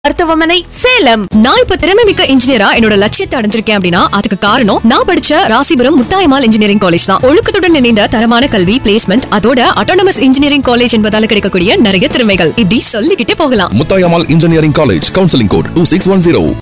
மருத்துவமனை சேலம் நான் இப்ப திறமை மிக்க இன்ஜினியரா என்னோட லட்சியத்தை அடைஞ்சிருக்கேன் அப்படின்னா அதுக்கு காரணம் நான் படிச்ச ராசிபுரம் முத்தாயமால் இன்ஜினியரிங் காலேஜ் தான் ஒழுக்கத்துடன் இணைந்த தரமான கல்வி பிளேஸ்மெண்ட் அதோட அட்டானமஸ் இன்ஜினியரிங் காலேஜ் என்பதால கிடைக்கக்கூடிய நிறைய திறமைகள் இப்படி சொல்லிக்கிட்டே போகலாம் Muthayammal engineering college counselling code two six one zero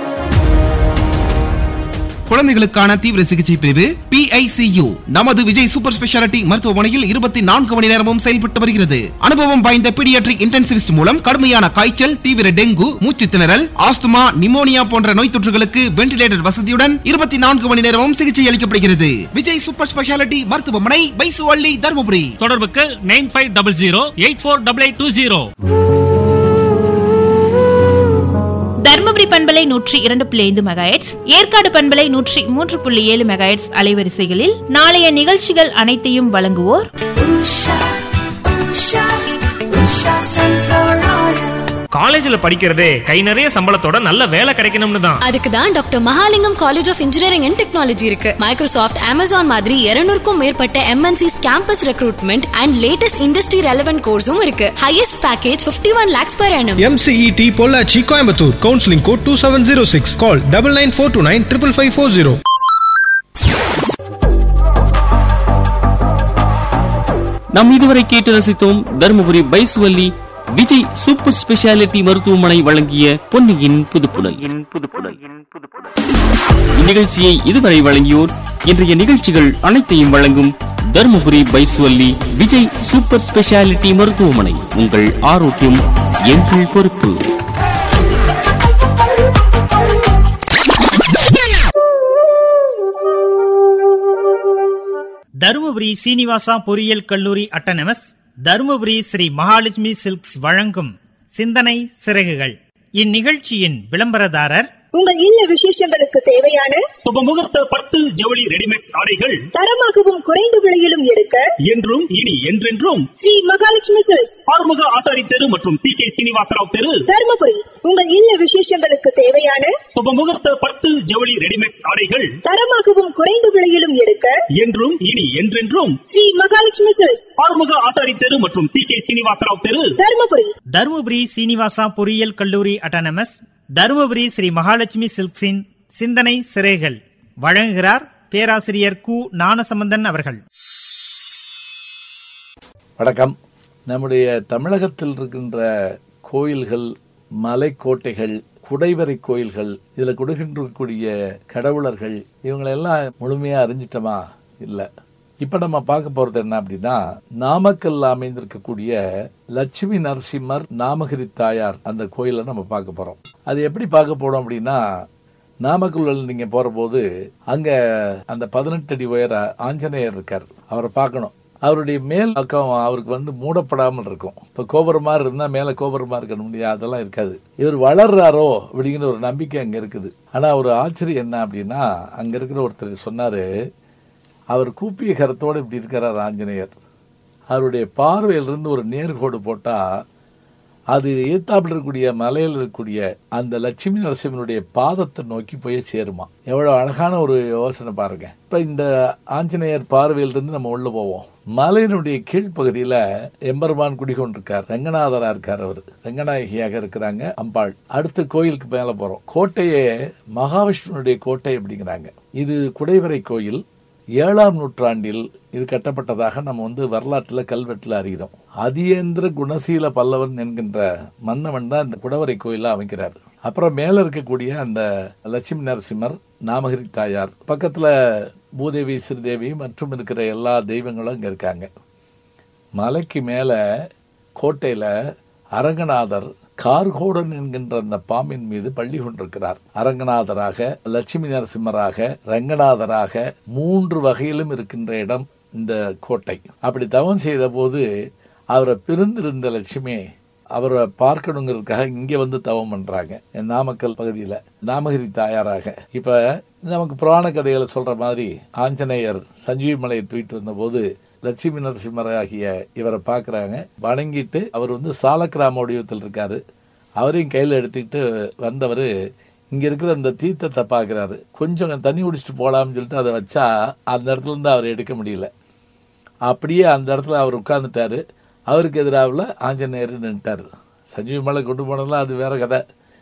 குழந்தைகளுக்கான தீவிர சிகிச்சை பிரிவு PICU நமது விஜய் சூப்பர் ஸ்பெஷாலிட்டி மருத்துவமனையில் இருபத்தி நான்கு மணி நேரமும் செயல்பட்டு வருகிறது அனுபவம் வாய்ந்த பீடியாட்ரிக் இன்டென்சிவிஸ்ட் மூலம் கடுமையான காய்ச்சல் தீவிர டெங்கு மூச்சு திணறல் ஆஸ்துமா நிமோனியா போன்ற நோய் தொற்றுகளுக்கு வென்டிலேட்டர் வசதியுடன் இருபத்தி நான்கு மணி நேரமும் சிகிச்சை அளிக்கப்படுகிறது விஜய் சூப்பர் ஸ்பெஷாலிட்டி மருத்துவமனை பைசுவள்ளி தருமபுரி தொடர்புக்கு nine five double zero eight four double eight two zero Dharmapuri பண்பலை நூற்றி இரண்டு புள்ளி ஐந்து மெகாஹெட்ஸ் ஏற்காடு பண்பலை நூற்றி மூன்று புள்ளி ஏழு மெகாஹெட்ஸ் அலைவரிசைகளில் நாளைய நிகழ்ச்சிகள் அனைத்தையும் வழங்குவோர் Usha, Usha, Usha Sunflower Oil. காலேஜ்ல படிக்கிறதே கை நிறைய சம்பளத்தோட நல்ல வேலை கிடைக்கணும்னு தான் அதுக்கு தான் doctor Mahalingam college of engineering and technology இருக்கு மைக்ரோசாஃப்ட் அமேசான் மாதிரி 200 மேற்பட்ட MNCs campus recruitment and latest industry relevant கோர்ஸும் இருக்கு highest package 51 one lakhs per annum MCET Pollachi Coimbatore counselling code two seven zero six call double nine four two nine triple five four zero நாம் இதுவரை கேட்டு ரசித்தோம் தருமபுரி பைசுவல்லி Vijay super speciality மருத்துவமனை வழங்கிய பொன்னியின் புதுப்புடல் இந்நிகழ்ச்சியை இதுவரை வழங்கியோர் இன்றைய நிகழ்ச்சிகள் அனைத்தையும் வழங்கும் தருமபுரி பைசுவல்லி விஜய் சூப்பர் ஸ்பெஷாலிட்டி மருத்துவமனை உங்கள் ஆரோக்கியம் எங்கள் பொறுப்பு தருமபுரி சீனிவாசா பொறியியல் கல்லூரி அட்டனமஸ் தருமபுரி ஸ்ரீ மகாலட்சுமி சில்க்ஸ் வழங்கும் சிந்தனை சிறகுகள் இந்நிகழ்ச்சியின் விளம்பரதாரர் உங்கள் இல்ல விசேஷங்களுக்கு தேவையான சுபமுகூர்த்த பட்டு ஜவுளி ரெடிமேட் ஆடைகள் தரமாகவும் குறைந்த விலையிலும் எடுக்க என்றும் இனி என்றென்றும் ஸ்ரீ மகாலட்சுமி சில்க்ஸ் ஆறுமுக ஆசாரி தெரு மற்றும் சி கே சீனிவாசராவ் தெரு தருமபுரி உங்கள் இல்ல விசேஷங்களுக்கு தேவையான சுபமுகூர்த்த பட்டு ஜவுளி ரெடிமேட் ஆடைகள் தரமாகவும் குறைந்த விலையிலும் எடுக்க என்றும் இனி என்றென்றும் ஸ்ரீ மகாலட்சுமி சில்க்ஸ் ஆறுமுக ஆசாரி தெரு மற்றும் சி கே சீனிவாசராவ் தெரு தருமபுரி தருமபுரி சீனிவாசா பொறியியல் கல்லூரி அட்டானமஸ் தருமபுரி ஸ்ரீ மகாலட்சுமி சில்க்ஸின் சிந்தனை சிறைகள் வழங்குகிறார் பேராசிரியர் கு ஞானசம்பந்தன் அவர்கள் வணக்கம் நம்முடைய தமிழகத்தில் இருக்கின்ற கோயில்கள் மலைக்கோட்டைகள் குடைவரை கோயில்கள் இதில் கொடுக்கின்றக்கூடிய கடவுளர்கள் இவங்களெல்லாம் முழுமையாக அறிஞ்சிட்டோமா இல்லை இப்போ நம்ம பார்க்க போகிறது என்ன அப்படின்னா நாமக்கல்ல அமைந்திருக்கக்கூடிய லட்சுமி நரசிம்மர் நாமகிரி தாயார் அந்த கோயிலை நம்ம பார்க்க போகிறோம் அது எப்படி பார்க்க போறோம் அப்படின்னா நாமக்கல் நீங்கள் போகிற போது அங்கே அந்த பதினெட்டு அடி உயர ஆஞ்சநேயர் இருக்கார் அவரை பார்க்கணும் அவருடைய மேல் பக்கம் அவருக்கு வந்து மூடப்படாமல் இருக்கும் இப்போ கோபுரம் மாதிரி இருந்தால் மேலே கோபுரமாக இருக்கணும் இல்லையா அதெல்லாம் இருக்காது இவர் வளர்றாரோ அப்படிங்கிற ஒரு நம்பிக்கை அங்கே இருக்குது ஆனால் ஒரு ஆச்சரியம் என்ன அப்படின்னா அங்கே இருக்கிற ஒருத்தர் சொன்னார் அவர் கூப்பிய கரத்தோடு இப்படி இருக்கிறார் ஆஞ்சநேயர் அவருடைய பார்வையிலிருந்து ஒரு நேர்கோடு போட்டால் அது ஏத்தாப்பில் இருக்கக்கூடிய மலையில் இருக்கக்கூடிய அந்த லட்சுமி நரசிம்மனுடைய பாதத்தை நோக்கி போய் சேருமா எவ்வளோ அழகான ஒரு யோசனை பாருங்க இப்போ இந்த ஆஞ்சநேயர் பார்வையிலிருந்து நம்ம உள்ள போவோம் மலையினுடைய கீழ்ப்பகுதியில் எம்பெருமான் குடிகொண்டிருக்கார் ரங்கநாதரா இருக்கார் அவர் ரங்கநாயகியாக இருக்கிறாங்க அம்பாள் அடுத்த கோயிலுக்கு மேலே போகிறோம் கோட்டையே மகாவிஷ்ணுனுடைய கோட்டை அப்படிங்கிறாங்க இது குடைவரை கோயில் ஏழாம் நூற்றாண்டில் இது கட்டப்பட்டதாக நம்ம வந்து வரலாற்றில் கல்வெட்டில் அறிகிறோம் அதியேந்திர குணசீல பல்லவன் என்கின்ற மன்னவன் தான் இந்த குடவரை கோயிலை அமைக்கிறார் அப்புறம் மேலே இருக்கக்கூடிய அந்த லட்சுமி நரசிம்மர் நாமகிரி தாயார் பக்கத்தில் பூதேவி ஸ்ரீதேவி மற்றும் இருக்கிற எல்லா தெய்வங்களும் இங்கே இருக்காங்க மலைக்கு மேலே கோட்டையில் அரங்கநாதர் கார்கோடன் என்கின்ற அந்த பாம்பின் மீது பள்ளி கொண்டிருக்கிறார் அரங்கநாதராக லட்சுமி நரசிம்மராக ரங்கநாதராக மூன்று வகையிலும் இருக்கின்ற இடம் இந்த கோட்டை அப்படி தவம் செய்த போது அவரை பிரிந்திருந்த லட்சுமி அவரை பார்க்கணுங்கிறதுக்காக இங்கே வந்து தவம் பண்ணுறாங்க நாமக்கல் பகுதியில் நாமகிரி தாயாராக இப்போ நமக்கு புராண கதைகளை சொல்கிற மாதிரி ஆஞ்சநேயர் சஞ்சீவி மலையை தூக்கிட்டு வந்தபோது லட்சுமி நரசிம்மர் ஆகிய இவரை பார்க்குறாங்க வணங்கிட்டு அவர் வந்து சாலக்கிராம வடிவத்தில் இருக்காரு அவரையும் கையில் எடுத்துக்கிட்டு வந்தவர் இங்கே இருக்கிற அந்த தீர்த்தத்தை பார்க்குறாரு கொஞ்சம் தண்ணி குடிச்சிட்டு போகலாம்னு சொல்லிட்டு அதை வச்சா அந்த இடத்துல இருந்து அவர் எடுக்க முடியல அப்படியே அந்த இடத்துல அவர் உட்கார்ந்துட்டாரு அவருக்கு எதிராவில் ஆஞ்சநேயர் நின்ட்டார் சஞ்சீவி மலை கொண்டு போனதெல்லாம் அது வேற கதை